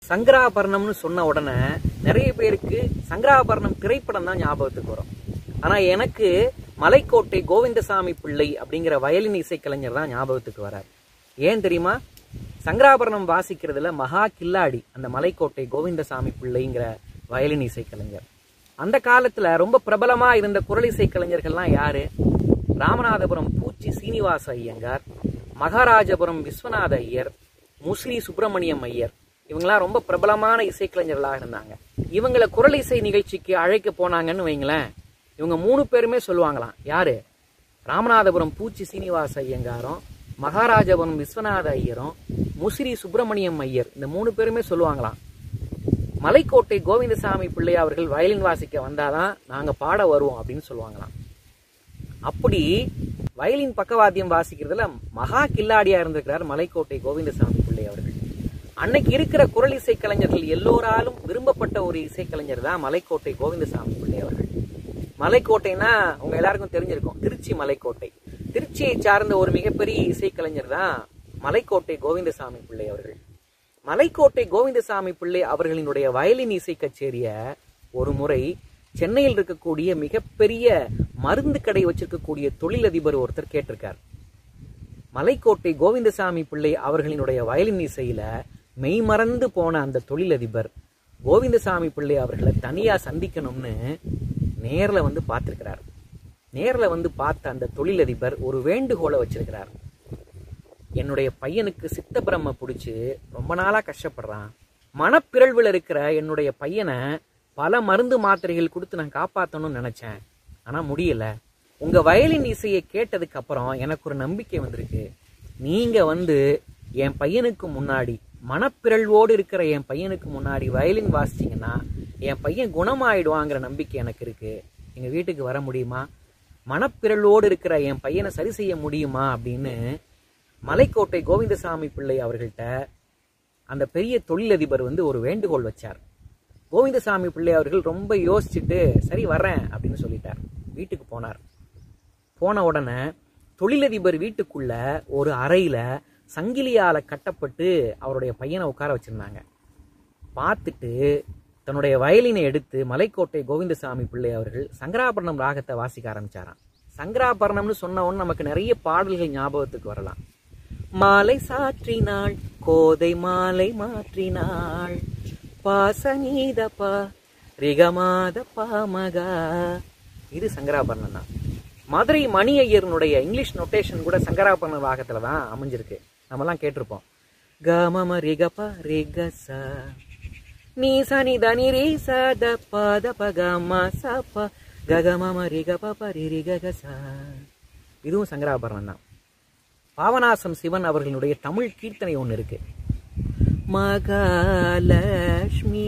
சங்கராபரணம்னு சொன்ன உடனே நிறைய பேருக்கு சங்கராபரணம் திரைப்படம் தான் ஞாபகத்துக்கு வரும் ஆனா எனக்கு மலைக்கோட்டை கோவிந்தசாமி பிள்ளை அப்படிங்கிற வயலின் இசைக்கலைஞர் தான் ஞாபகத்துக்கு வரார் ஏன் தெரியுமா சங்கராபரணம் வாசிக்கிறதுல மகா கில்லாடி அந்த மலைக்கோட்டை கோவிந்தசாமி பிள்ளைங்கிற வயலின் இசைக்கலைஞர் அந்த காலத்துல ரொம்ப பிரபலமா இருந்த குரல் இசைக்கலைஞர்கள்லாம் யாரு ராமநாதபுரம் பூச்சி சீனிவாச ஐயங்கார் மகாராஜபுரம் விஸ்வநாத ஐயர் முஸ்லி சுப்பிரமணியம் ஐயர் இவங்கெல்லாம் ரொம்ப பிரபலமான இசைக்கலைஞர்களாக இருந்தாங்க இவங்கள குரல் இசை நிகழ்ச்சிக்கு அழைக்க போனாங்கன்னு வைங்களேன் இவங்க மூணு பேருமே சொல்லுவாங்களாம் யாரு ராமநாதபுரம் பூச்சி சீனிவாச ஐயங்காரும் மகாராஜபுரம் விஸ்வநாத ஐயரும் முசிறி சுப்பிரமணியம் ஐயர் இந்த மூணு பேருமே சொல்லுவாங்களாம் மலைக்கோட்டை கோவிந்தசாமி பிள்ளை அவர்கள் வயலின் வாசிக்க வந்தாதான் நாங்க பாட வருவோம் அப்படின்னு சொல்லுவாங்களாம் அப்படி வயலின் பக்கவாத்தியம் வாசிக்கிறதுல மகா கில்லாடியா இருந்திருக்கிறார் மலைக்கோட்டை கோவிந்தசாமி பிள்ளை அவர்கள் அன்னைக்கு இருக்கிற குரல் இசை கலைஞர்கள் எல்லோராலும் விரும்பப்பட்ட ஒரு இசைக்கலைஞர் தான் மலைக்கோட்டை கோவிந்தசாமி பிள்ளை அவர்கள் மலைக்கோட்டைனா உங்க எல்லாருக்கும் தெரிஞ்சிருக்கும் திருச்சி மலைக்கோட்டை திருச்சியை சார்ந்த ஒரு மிகப்பெரிய இசைக்கலைஞர் தான் மலைக்கோட்டை கோவிந்தசாமி பிள்ளை அவர்கள் மலைக்கோட்டை கோவிந்தசாமி பிள்ளை அவர்களினுடைய வயலின் இசை கச்சேரிய ஒரு முறை சென்னையில் இருக்கக்கூடிய மிகப்பெரிய மருந்து கடை வச்சிருக்கக்கூடிய தொழிலதிபர் ஒருத்தர் கேட்டிருக்கார் மலைக்கோட்டை கோவிந்தசாமி பிள்ளை அவர்களினுடைய வயலின் இசையில மெய்மறந்து போன அந்த தொழிலதிபர் கோவிந்தசாமி பிள்ளை அவர்களை தனியா சந்திக்கணும்னு நேர்ல வந்து பார்த்திருக்கிறார் நேர்ல வந்து பார்த்த அந்த தொழிலதிபர் ஒரு வேண்டுகோளை வச்சிருக்கிறார் என்னுடைய பையனுக்கு சித்த பிரம்ம பிடிச்சி ரொம்ப நாளா கஷ்டப்படுறான் மனப்பிறழ்வில் இருக்கிற என்னுடைய பையனை பல மருந்து மாத்திரைகள் கொடுத்து நான் காப்பாற்றணும்னு நினைச்சேன் ஆனா முடியல உங்க வயலின் இசையை கேட்டதுக்கு அப்புறம் எனக்கு ஒரு நம்பிக்கை வந்திருக்கு நீங்க வந்து என் பையனுக்கு முன்னாடி மனப்பிறழ்வோடு இருக்கிற என் பையனுக்கு முன்னாடி வயலின் வாசிச்சீங்கன்னா என் பையன் குணமாயிடுவாங்கிற நம்பிக்கை எனக்கு இருக்கு எங்க வீட்டுக்கு வர முடியுமா மனப்பிறழ்வோடு இருக்கிற என் பையனை சரி செய்ய முடியுமா அப்படின்னு மலைக்கோட்டை கோவிந்தசாமி பிள்ளை அவர்கள்ட்ட அந்த பெரிய தொழிலதிபர் வந்து ஒரு வேண்டுகோள் வச்சார் கோவிந்தசாமி பிள்ளை அவர்கள் ரொம்ப யோசிச்சுட்டு சரி வர்றேன் அப்படின்னு சொல்லிட்டார் வீட்டுக்கு போனார் போன உடனே தொழிலதிபர் வீட்டுக்குள்ள ஒரு அறையில சங்கிலியால கட்டப்பட்டு அவருடைய பையனை உட்கார வச்சிருந்தாங்க பார்த்துட்டு தன்னுடைய வயலினை எடுத்து மலைக்கோட்டை கோவிந்தசாமி பிள்ளை அவர்கள் சங்கராபரணம் ராகத்தை வாசிக்க ஆரம்பிச்சாராம் சங்கராபரணம்னு சொன்ன உடனே நமக்கு நிறைய பாடல்கள் ஞாபகத்துக்கு வரலாம் மாலை சாற்றினாள் கோதை மாலை மாற்றினாள் பாசநீத பா ரிகமாத பாமகா இது சங்கராபரணம் தான் மதுரை மணி ஐயர்னுடைய இங்கிலீஷ் நொட்டேஷன் கூட சங்கராபரண ராகத்துல தான் அமைஞ்சிருக்கு நம்மலாம் கேட்டிருப்போம் கமம ரிகப ரிகசா நீ சனி தனி ரே சத பத பகம சப ககமம ரிகப பரி ரிகசா இதுவும் சங்கராபரணம் தான் பாவனாசம் சிவன் அவர்களுடைய தமிழ் கீர்த்தனை ஒன்று இருக்கு மகாலட்சுமி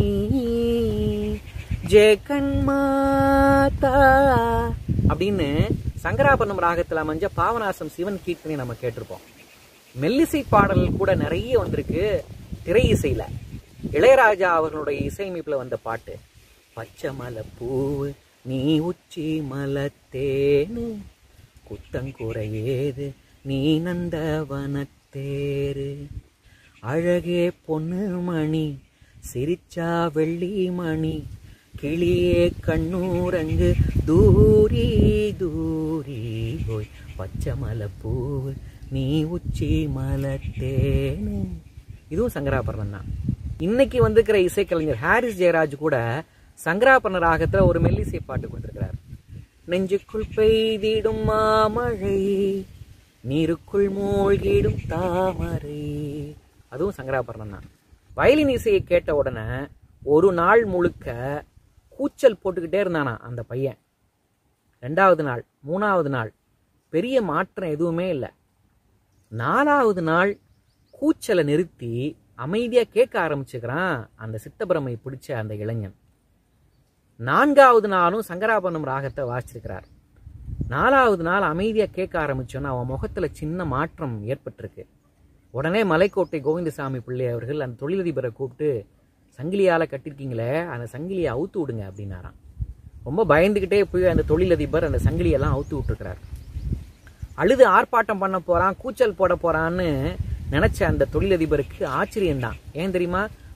ஜெகன்மாதா அப்படின்னு சங்கராபரணம் ராகத்தில் அமைஞ்ச பாவனாசம் சிவன் கீர்த்தனை நம்ம கேட்டிருப்போம் மெல்லிசை பாடல்கள் கூட நிறைய வந்திருக்கு திரை இசையில இளையராஜா அவர்களுடைய இசையமைப்புல வந்த பாட்டு பச்சை மலை பூவு நீ உச்சி மலத்தேனு குத்தங்குறையேது நீ நந்தவனத்தேரு அழகே பொண்ணு மணி சிரிச்சா வெள்ளி மணி கிளியே கண்ணூரங்கு தூரி தூரி போய் பச்சை மலை பூவு நீ உச்சி மலத்தேனு இதுவும் சங்கராபரணம் தான் இன்னைக்கு வந்திருக்கிற இசைக்கலைஞர் ஹாரிஸ் ஜெயராஜ் கூட சங்கராபரண ராகத்துல ஒரு மெல்லிசை பாட்டு கொண்டிருக்கிறார் நெஞ்சுக்குள் பெய்திடும் மாமழை நீருக்குள் மூழ்கிடும் தாமரை அதுவும் சங்கராபரணம் தான் வயலின் இசையை கேட்ட உடனே ஒரு நாள் முழுக்க கூச்சல் போட்டுக்கிட்டே இருந்தானா அந்த பையன் ரெண்டாவது நாள் மூணாவது நாள் பெரிய மாற்றம் எதுவுமே இல்லை நாலாவது நாள் கூச்சலை நிறுத்தி அமைதியா கேட்க ஆரம்பிச்சுக்கிறான் அந்த சித்தபிரமை பிடிச்ச அந்த இளைஞன் நான்காவது நாளும் சங்கராபரணம் ராகத்தை வாசிச்சிருக்கிறார் நாலாவது நாள் அமைதியா கேட்க ஆரம்பிச்சோன்னா அவன் முகத்துல சின்ன மாற்றம் ஏற்பட்டிருக்கு உடனே மலைக்கோட்டை கோவிந்தசாமி பிள்ளை அவர்கள் அந்த தொழிலதிபரை கூப்பிட்டு சங்கிலியால கட்டிருக்கீங்களே அந்த சங்கிலியை அவுத்து விடுங்க அப்படின்னாராம் ரொம்ப பயந்துகிட்டே போய் அந்த தொழிலதிபர் அந்த சங்கிலியெல்லாம் அவுத்து விட்டுருக்கிறார் அழுது ஆர்ப்பாட்டம் பண்ண போறான் கூச்சல் போட போறான்னு நினைச்ச அந்த தொழிலதிபருக்கு ஆச்சரியம்தான் ஏன் தெரியுமா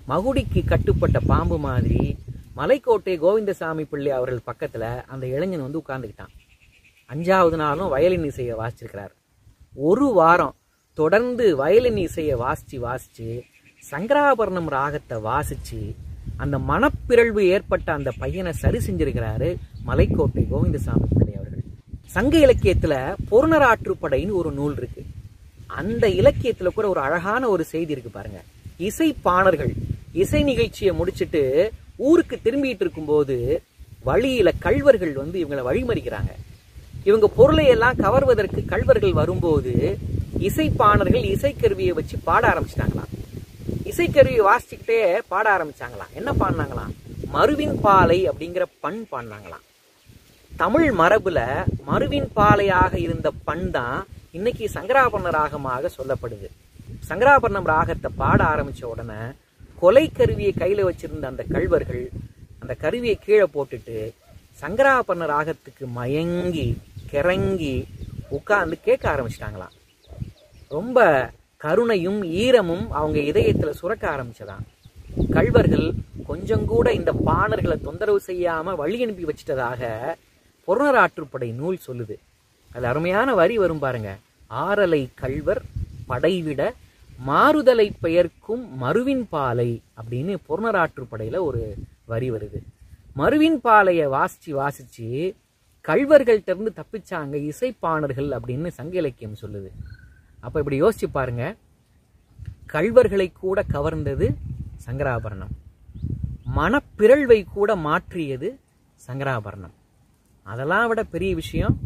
மகுடிக்கு கட்டுப்பட்ட பாம்பு மாதிரி மலைக்கோட்டை கோவிந்தசாமி பிள்ளை அவர்கள் பக்கத்துல அந்த இளைஞன் வந்து உட்கார்ந்துக்கிட்டான் அஞ்சாவது நாளும் வயலின் இசையை வாசிச்சிருக்கிறார் ஒரு வாரம் தொடர்ந்து வயலின் இசையை வாசிச்சு வாசிச்சு சங்கராபரணம் ராகத்தை வாசிச்சு அந்த மனப்பிறழ்வு ஏற்பட்ட அந்த பையனை சரி செஞ்சிருக்கிறாரு மலைக்கோட்டை கோவிந்தசாமி பிள்ளை அவர்கள் சங்க இலக்கியத்துல பொருணராற்றுப்படைன்னு ஒரு நூல் இருக்கு அந்த இலக்கியத்துல கூட ஒரு அழகான ஒரு செய்தி இருக்கு பாருங்க இசைப்பாணர்கள் இசை நிகழ்ச்சியை முடிச்சிட்டு ஊருக்கு திரும்பிட்டு இருக்கும்போது வழியில கள்வர்கள் வந்து இவங்களை வழிமறிக்கிறாங்க இவங்க பொருளை எல்லாம் கவர்வதற்கு கள்வர்கள் வரும்போது இசைப்பாணர்கள் இசைக்கருவியை வச்சு பாட ஆரம்பிச்சிட்டாங்களாம் இசைக்கருவியை வாசிச்சுக்கிட்டே பாட ஆரம்பிச்சாங்களாம் என்ன பாடினாங்களாம் மருவின் பாலை அப்படிங்கிற பண் பாடினாங்களாம் தமிழ் மரபுல மருவின் பாலையாக இருந்த பண் தான் இன்னைக்கு சங்கராபரண ராகமாக சொல்லப்படுது சங்கராபரணம் ராகத்தை பாட ஆரம்பிச்ச உடனே கொலை கருவியை கையில வச்சிருந்த அந்த கள்வர்கள் அந்த கருவியை கீழே போட்டுட்டு சங்கராபரண ராகத்துக்கு மயங்கி கிறங்கி உட்கார்ந்து கேட்க ஆரம்பிச்சிட்டாங்களாம் ரொம்ப கருணையும் ஈரமும் அவங்க இதயத்துல சுரக்க ஆரம்பிச்சதாம் கள்வர்கள் கொஞ்சம் கூட இந்த பாணர்களை தொந்தரவு செய்யாம வழி அனுப்பி வச்சிட்டதாக பொருணராற்றுப்படை நூல் சொல்லுது அது அருமையான வரி வரும் பாருங்க ஆரலை கள்வர் படைவிட மாறுதலை பெயர்க்கும் மருவின் பாலை அப்படின்னு பொருணராற்றுப்படையில ஒரு வரி வருது மருவின் பாலையை வாசிச்சு வாசிச்சு கள்வர்கள்ட்ட இருந்து தப்பிச்சாங்க இசைப்பாணர்கள் அப்படின்னு சங்க இலக்கியம் சொல்லுது அப்ப இப்படி யோசிச்சு பாருங்க கள்வர்களை கூட கவர்ந்தது சங்கராபரணம் மனப்பிறழ்வை கூட மாற்றியது சங்கராபரணம் அதெல்லாம் விட பெரிய விஷயம்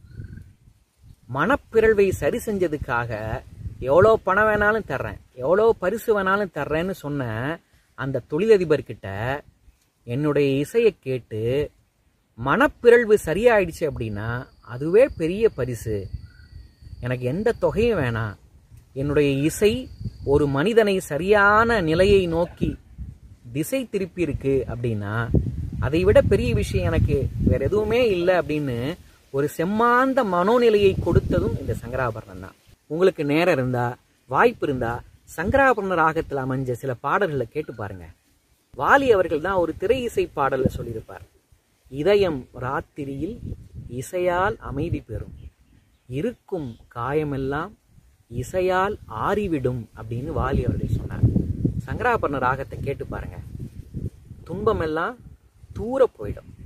மனப்பிறழ்வை சரி செஞ்சதுக்காக எவ்வளோ பணம் வேணாலும் தர்றேன் எவ்வளோ பரிசு வேணாலும் தர்றேன்னு சொன்ன அந்த தொழிலதிபர்கிட்ட என்னுடைய இசையை கேட்டு மனப்பிறழ்வு சரியாயிடுச்சு அப்படின்னா அதுவே பெரிய பரிசு எனக்கு எந்த தொகையும் வேணாம் என்னுடைய இசை ஒரு மனிதனை சரியான நிலையை நோக்கி திசை திருப்பி இருக்கு அப்படின்னா அதை விட பெரிய விஷயம் எனக்கு வேற எதுவுமே இல்லை அப்படின்னு ஒரு செம்மாந்த மனோநிலையை கொடுத்ததும் இந்த சங்கராபரணம் தான் உங்களுக்கு நேரம் இருந்தா வாய்ப்பு இருந்தா சங்கராபரண ராகத்தில் அமைஞ்ச சில பாடல்களை கேட்டு பாருங்க வாலி அவர்கள் தான் ஒரு திரை இசை பாடல்ல சொல்லியிருப்பார் இதயம் ராத்திரியில் இசையால் அமைதி பெறும் இருக்கும் காயமெல்லாம் இசையால் ஆறிவிடும் அப்படின்னு வாலி அவர்கள் சொன்னார் சங்கராபரண ராகத்தை கேட்டு பாருங்க துன்பமெல்லாம் தூர போயிடும்